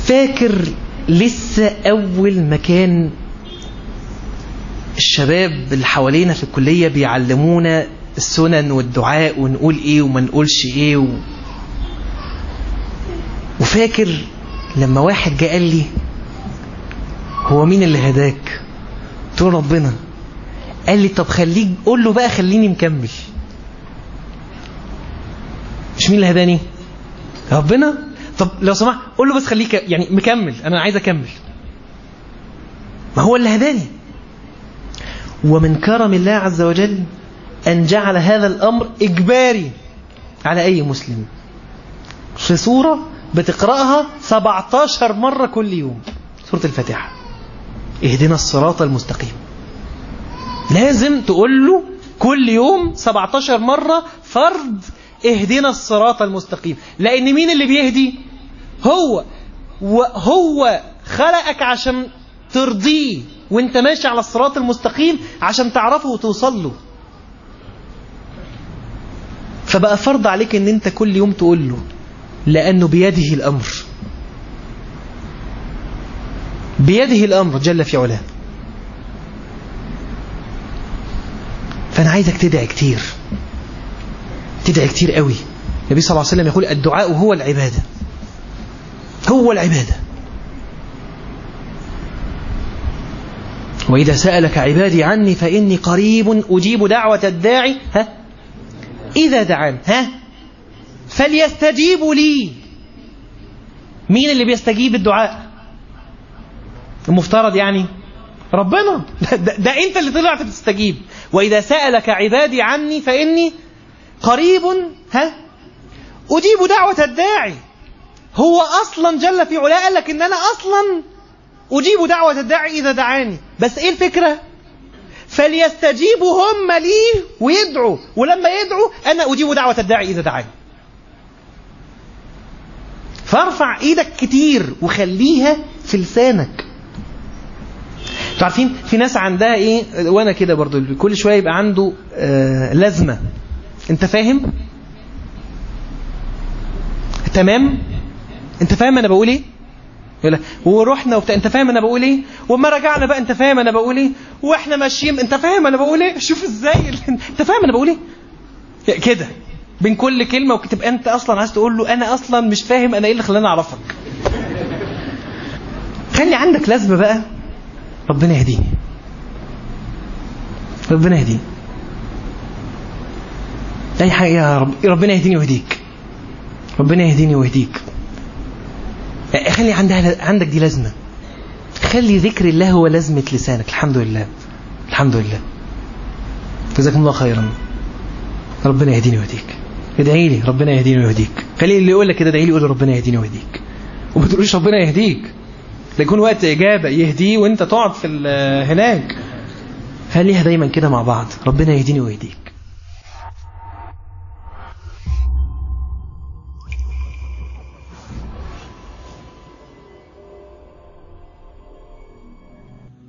فاكر لسه أول ما كان الشباب اللي حوالينا في الكلية بيعلمونا السنن والدعاء ونقول ايه وما نقولش ايه و... وفاكر لما واحد جه قال لي هو مين اللي هداك قلت له ربنا قال لي طب خليك قول له بقى خليني مكمل مش مين اللي هداني ربنا طب لو سمحت قول له بس خليك يعني مكمل انا عايز اكمل ما هو اللي هداني ومن كرم الله عز وجل أن جعل هذا الأمر إجباري على أي مسلم في سورة بتقرأها 17 مرة كل يوم سورة الفاتحة اهدنا الصراط المستقيم لازم تقول له كل يوم 17 مرة فرض اهدنا الصراط المستقيم لأن مين اللي بيهدي هو وهو خلقك عشان ترضيه وانت ماشي على الصراط المستقيم عشان تعرفه وتوصل له فبقى فرض عليك ان انت كل يوم تقول له لانه بيده الامر بيده الامر جل في علاه فانا عايزك تدعي كتير تدعي كتير قوي النبي صلى الله عليه وسلم يقول الدعاء هو العبادة هو العبادة وإذا سألك عبادي عني فإني قريب أجيب دعوة الداعي ها إذا دعان ها فليستجيبوا لي مين اللي بيستجيب الدعاء المفترض يعني ربنا ده, ده, ده انت اللي طلعت تستجيب وإذا سألك عبادي عني فإني قريب ها أجيب دعوة الداعي هو أصلا جل في علاه قال لك إن أنا أصلا أجيب دعوة الداعي إذا دعاني بس إيه الفكرة فليستجيبوا هم لي ويدعوا ولما يدعوا أنا أجيب دعوة الداعي إذا دعاني فارفع إيدك كتير وخليها في لسانك انتوا عارفين في ناس عندها ايه وانا كده برضو كل شويه يبقى عنده آه لازمه انت فاهم تمام انت فاهم انا بقول ايه يقول ورحنا وبتاع انت فاهم انا بقول ايه وما رجعنا بقى انت فاهم انا بقول ايه واحنا ماشيين انت فاهم انا بقول ايه شوف ازاي انت فاهم انا بقول ايه كده بين كل كلمه وتبقى انت اصلا عايز تقول له انا اصلا مش فاهم انا ايه اللي خلاني اعرفك خلي عندك لازمه بقى ربنا يهديني ربنا يهديني اي حاجه يا رب ربنا يهديني ويهديك ربنا يهديني ويهديك خلي عندها عندك دي لازمه خلي ذكر الله هو لازمه لسانك الحمد لله الحمد لله جزاكم الله خيرا ربنا يهديني ويهديك ادعي لي ربنا يهديني ويهديك خلي اللي يقول لك كده ادعي لي يقول ربنا يهديني ويهديك وما تقولوش ربنا يهديك ده يكون وقت إجابة يهديه وانت تقعد في هناك خليها دايما كده مع بعض ربنا يهديني ويهديك